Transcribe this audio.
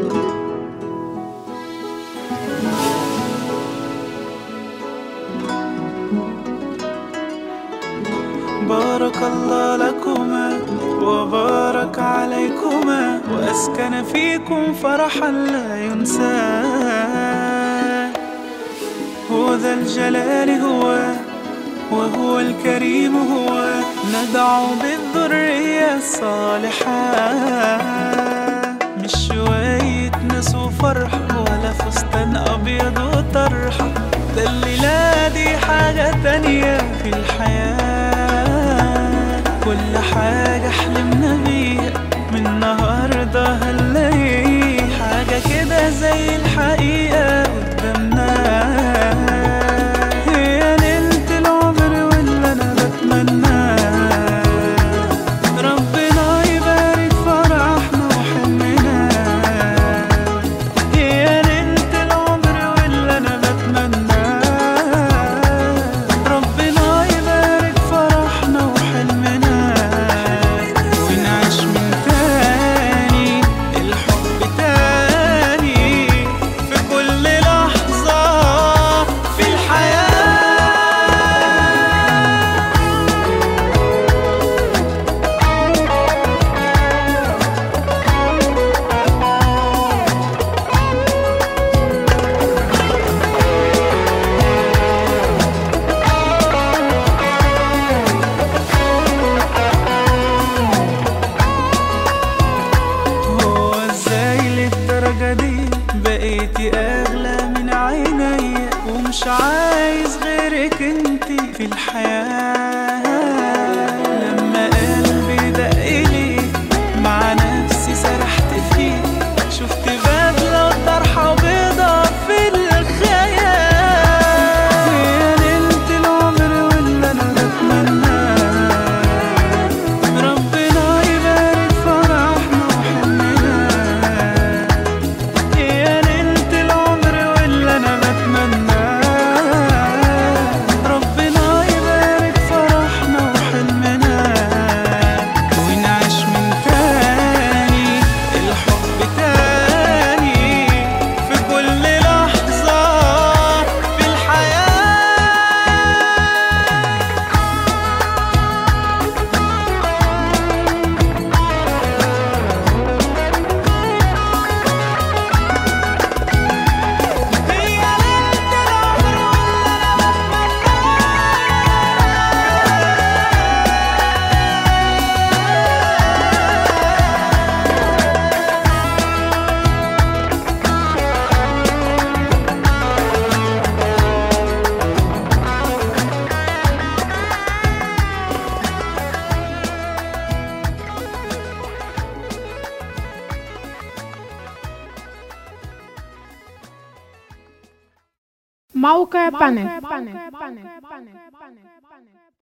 بارك الله لكما وبارك عليكما وأسكن فيكم فرحا لا ينسى هو ذا الجلال هو وهو الكريم هو ندعو بالذرية الصالحة مش شوية ناس وفرحة ولا فستان أبيض وطرحة ده الليلة دي حاجة تانية في الحياة كل حاجة حلمنا بيها من النهاردة هنلاقي حاجة كده زي الحقيقة قدامنا هي ليلة العمر واللي أنا بتمناه ربنا يبارك فرحنا وحلمنا هي ليلة العمر واللي أنا بتمناه ربنا يبارك فرحنا وحلمنا ونعيش من تاني الحب تاني في كل لحظة في الحياة هو ازاي للدرجة دي بقيتي اغلى من عيني ومش عايز غيرك انتي في الحياة لما قلبي دقلي مع نفسي سرحت فيه شفت بدلة وطرحة بيضة في الخيال هي ليلة العمر واللي انا بتمناه ربنا يبارك فرحنا وحلمنا هي ليلة العمر واللي أنا بتمناه ربنا يبارك فرحنا وحلمنا ونعيش من تاني الحب تاني في كل لحظة في الحياة هي ليلة العمر واللي أنا موقع بانل